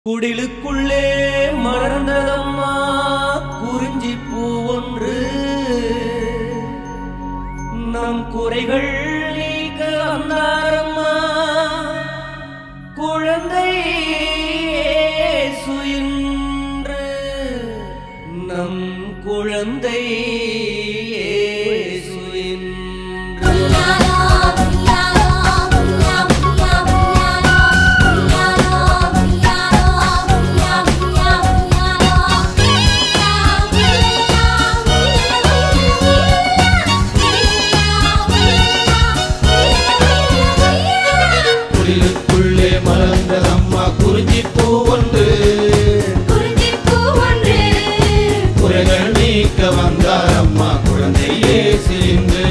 குடிலுக்குள்ளே மலர்ந்ததம்மா குறிஞ்சி பூ ஒன்று நம் குறைகள் நீக்க வந்தாரம்மா குழந்தை சுயின்று நம் குழந்தை சுயின்று குடிலுக்குள்ளே மலர்ந்ததம்மா குறிஞ்சி பூ ஒன்று குறைகள் நீக்க வந்தார் அம்மா குழந்தையே சிரிந்து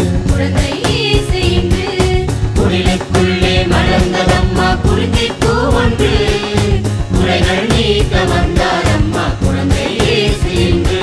குடிலுக்குள்ளே மலர்ந்ததம்மா குறிஞ்சி பூ ஒன்று குறைகள் நீக்க வந்தார் அம்மா குழந்தையே சிரிந்து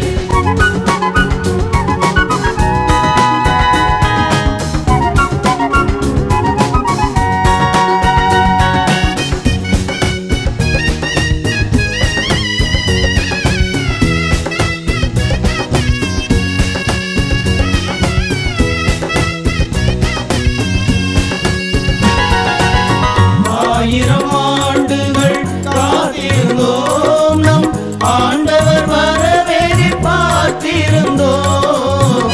ஆயிரம் ஆண்டுகள் காத்திருந்தோம் நம் ஆண்டவர் வரவேறி பார்த்திருந்தோம்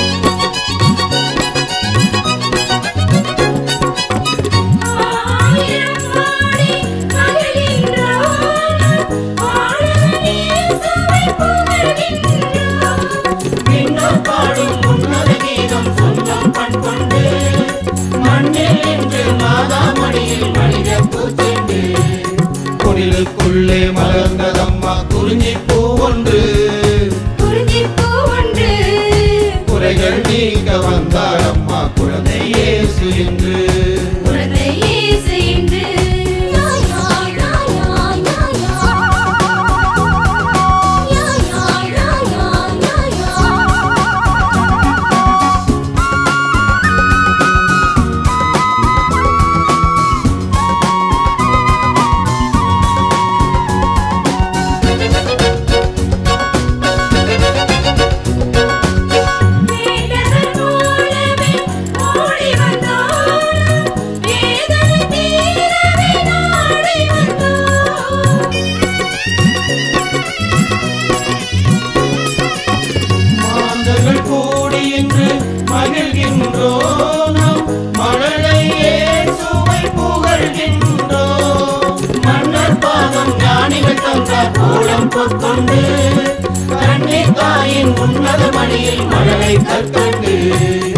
விண்ணோர் பாடும் உன்னத கீதம் சொந்தம் பண்பொண்டு மண்ணில் நின்று மாதாமணியில் மனித பூச்செண்டு குடிலுக்குள்ளே மலர்ந்ததம்மா குறிஞ்சி பூ ஒன்று குறைகள் நீக்க வந்தாள் அம்மா குழந்தை இயேசு என்று மாந்தர்கள் கூடி இன்று மகிழ்கின்றோம் நம் மழலை இயேசுவை புகழ்கின்றோம் மன்னர் பாதம் ஞானிகள் தந்தார் கூலம் பொற்கொண்டு கண்ணீர் தாயின் உன்னத மணியில் மழலை கற்கண்டு